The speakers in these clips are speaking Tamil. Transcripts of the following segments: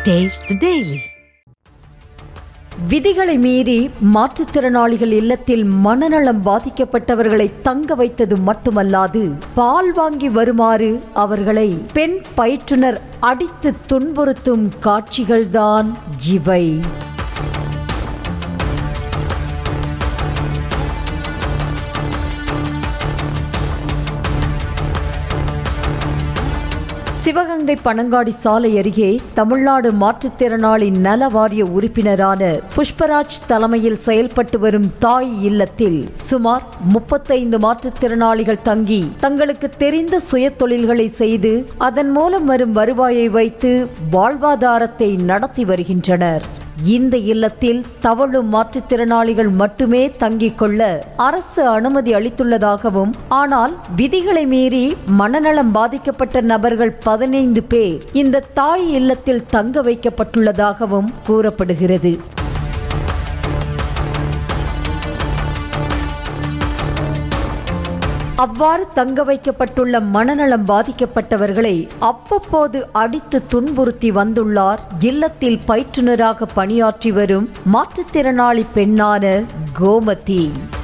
Taste the Daily. விதிகளை மீறி மாற்றுத்திறனாளிகள் இல்லத்தில் மனநலம் பாதிக்கப்பட்டவர்களை தங்க வைத்தது மட்டுமல்லாது பால் வாங்கி வருமாறு அவர்களை பெண் பயிற்றுனர் அடித்து துன்புறுத்தும் காட்சிகள்தான் இவை சிவகங்கை பனங்காடி சாலை அருகே தமிழ்நாடு மாற்றுத்திறனாளி நல வாரிய உறுப்பினரான புஷ்பராஜ் தலைமையில் செயல்பட்டு வரும் தாய் இல்லத்தில் சுமார் முப்பத்தைந்து மாற்றுத்திறனாளிகள் தங்கி தங்களுக்கு தெரிந்த சுய தொழில்களை செய்து அதன் மூலம் வரும் வருவாயை வைத்து வாழ்வாதாரத்தை நடத்தி வருகின்றனர் இந்த இல்லத்தில் தவழும் மாற்றுத்திறனாளிகள் மட்டுமே தங்கிக் கொள்ள அரசு அனுமதி அளித்துள்ளதாகவும் ஆனால் விதிகளை மீறி மனநலம் பாதிக்கப்பட்ட நபர்கள் பதினைந்து பேர் இந்த தாய் இல்லத்தில் தங்க வைக்கப்பட்டுள்ளதாகவும் கூறப்படுகிறது அவ்வாறு தங்க வைக்கப்பட்டுள்ள மனநலம் பாதிக்கப்பட்டவர்களை அவ்வப்போது அடித்து துன்புறுத்தி வந்துள்ளார் இல்லத்தில் பயிற்றுனராக பணியாற்றி வரும் மாற்றுத்திறனாளி பெண்ணான கோமதி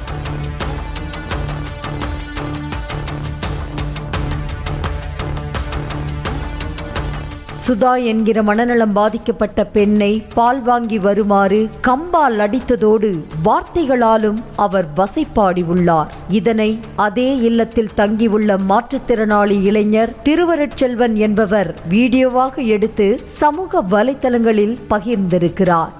சுதா என்கிற மனநலம் பாதிக்கப்பட்ட பெண்ணை பால் வாங்கி வருமாறு கம்பால் அடித்ததோடு வார்த்தைகளாலும் அவர் வசைப்பாடி உள்ளார் இதனை அதே இல்லத்தில் தங்கியுள்ள மாற்றுத்திறனாளி இளைஞர் திருவருட்செல்வன் என்பவர் வீடியோவாக எடுத்து சமூக வலைத்தளங்களில் பகிர்ந்திருக்கிறார்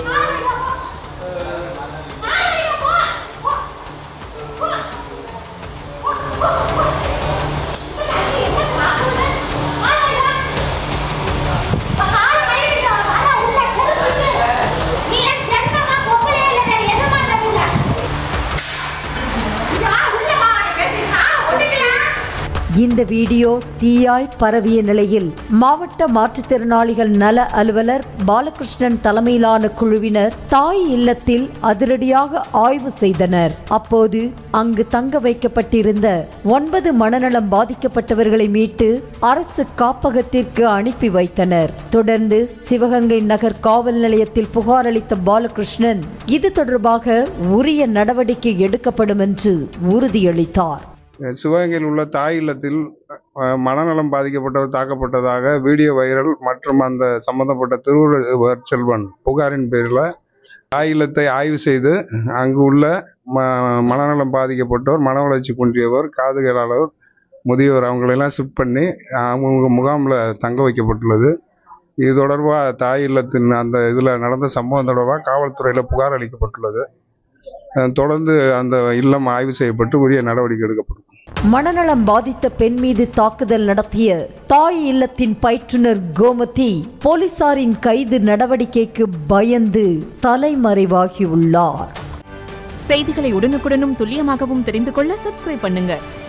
இந்த வீடியோ தீயாய் பரவிய நிலையில் மாவட்ட மாற்றுத்திறனாளிகள் நல அலுவலர் பாலகிருஷ்ணன் தலைமையிலான குழுவினர் தாய் இல்லத்தில் அதிரடியாக ஆய்வு செய்தனர் அப்போது அங்கு தங்க வைக்கப்பட்டிருந்த ஒன்பது மனநலம் பாதிக்கப்பட்டவர்களை மீட்டு அரசு காப்பகத்திற்கு அனுப்பி வைத்தனர் தொடர்ந்து சிவகங்கை நகர் காவல் நிலையத்தில் புகார் அளித்த பாலகிருஷ்ணன் இது தொடர்பாக உரிய நடவடிக்கை எடுக்கப்படும் என்று உறுதியளித்தார் சிவகங்கையில் உள்ள தாய் இல்லத்தில் அஹ், மனநலம் பாதிக்கப்பட்டவர் தாக்கப்பட்டதாக வீடியோ வைரல் மற்றும் அந்த சம்பந்தப்பட்ட திருவள்ளுவர் செல்வன் புகாரின் பேரில் தாய் இல்லத்தை ஆய்வு செய்து அங்கு உள்ள ம மனநலம் பாதிக்கப்பட்டோர் மன வளர்ச்சி குன்றியவர் காது கேளாளர் முதியவர் அவங்களெல்லாம் ஷிஃப்ட் பண்ணி அவங்க முகாமில் தங்க வைக்கப்பட்டுள்ளது இது தொடர்பாக தாய் இல்லத்தின் அந்த இதில் நடந்த சம்பவம் தொடர்பாக காவல்துறையில் புகார் அளிக்கப்பட்டுள்ளது அஹ், தொடர்ந்து அந்த இல்லம் ஆய்வு செய்யப்பட்டு உரிய நடவடிக்கை எடுக்கப்படும் மனநலம் பாதித்த பெண் மீது தாக்குதல் நடத்திய தாய் இல்லத்தின் பயிற்றுனர் கோமதி போலீசாரின் கைது நடவடிக்கைக்கு பயந்து தலைமறைவாகியுள்ளார் செய்திகளை உடனுக்குடனும் துல்லியமாகவும் தெரிந்து கொள்ள சப்ஸ்கிரைப் பண்ணுங்க